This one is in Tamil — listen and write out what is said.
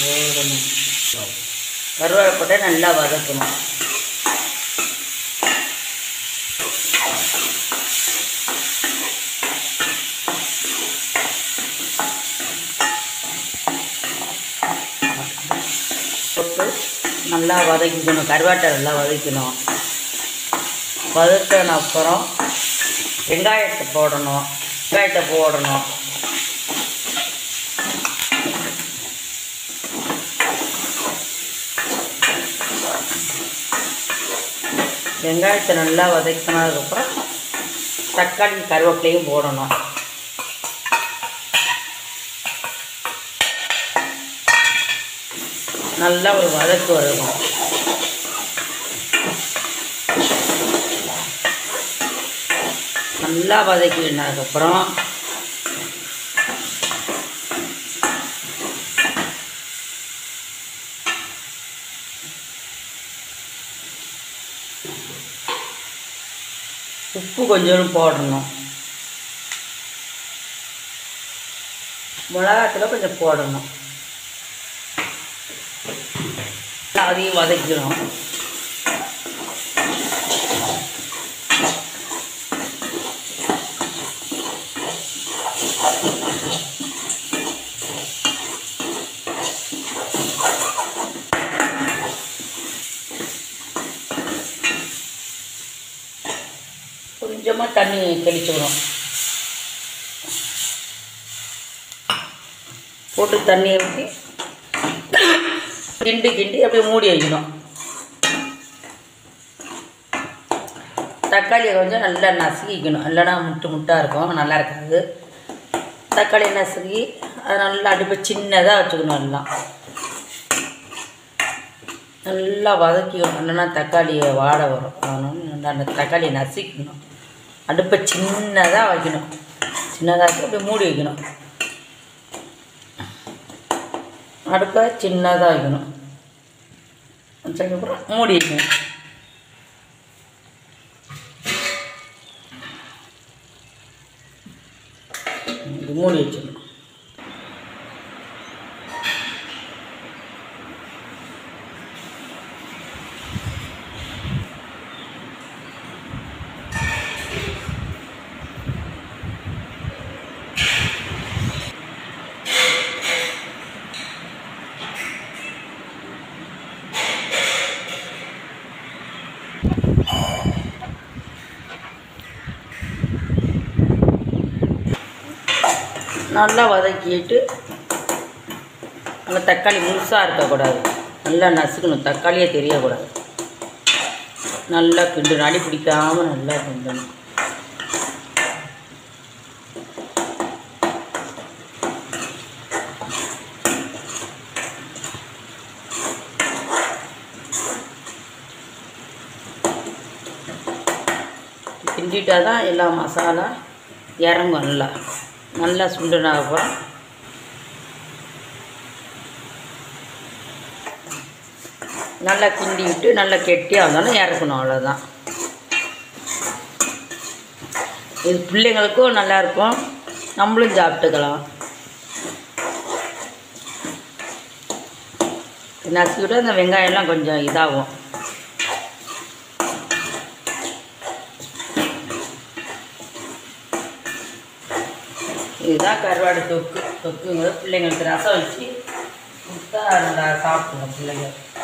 போடணும் கருவேப்பிலை போட்டு நல்லா வதக்கணும் போட்டு நல்லா வதக்கிக்கணும் கருவாட்டை நல்லா வதக்கணும் வதக்கின அப்புறம் வெங்காயத்தை போடணும் வெங்காயத்தை போடணும் வெங்காயத்தை நல்லா வதக்கினதுக்கப்புறம் தக்காளி கருவேப்பிலையும் போடணும் நல்லா ஒரு வதக்கு வதக்கும் நல்லா வதக்கினதுக்கப்புறம் உப்பு கொஞ்சம் போடணும் மிளகாத்தூள் கொஞ்சம் போடணும் அதையும் வதக்கணும் கொஞ்சமாக தண்ணி தெளிச்சுக்கணும் போட்டு தண்ணியை ஊற்றி கிண்டி கிண்டி அப்படியே மூடி வைக்கணும் தக்காளியை கொஞ்சம் நல்லா நசுக்கிக்கணும் இல்லைன்னா முட்டு முட்டாக இருக்கும் நல்லா இருக்காது தக்காளியை நசுக்கி அதை நல்லா அடுப்பை சின்னதாக வச்சுக்கணும் எல்லாம் நல்லா வதக்கிக்கணும் இல்லைன்னா தக்காளியை வாட வரும் அதனால நல்லா அந்த தக்காளியை நசுக்கணும் அடுப்பை சின்னதாக வைக்கணும் சின்னதாக வச்சு அப்படியே மூடி வைக்கணும் அடுப்பை சின்னதாக வைக்கணும் வச்சதுக்கப்புறம் மூடி வைக்கணும் இப்படி மூடி வச்சிடணும் நல்லா வதக்கிட்டு அந்த தக்காளி முழுசாக இருக்கக்கூடாது நல்லா நசுக்கணும் தக்காளியே தெரியக்கூடாது நல்லா கிண்டணும் அடி பிடிக்காமல் நல்லா கிண்டணும் கிண்டிட்டா தான் எல்லா மசாலா இறங்கும் நல்லா நல்லா சுண்டுனா அப்புறம் நல்லா கிண்டி விட்டு நல்லா கெட்டியாக இருந்தாலும் இறக்கணும் அவ்வளோதான் இது பிள்ளைங்களுக்கும் நல்லாயிருக்கும் நம்மளும் சாப்பிட்டுக்கலாம் நசுக்கி விட்டு அந்த வெங்காயம்லாம் கொஞ்சம் இதாகும் இதுதான் கருவாடு தொக்கு தொக்குங்கிறது பிள்ளைங்களுக்கு ரசம் வச்சு கொடுத்தா நல்லா சாப்பிடுங்க பிள்ளைங்க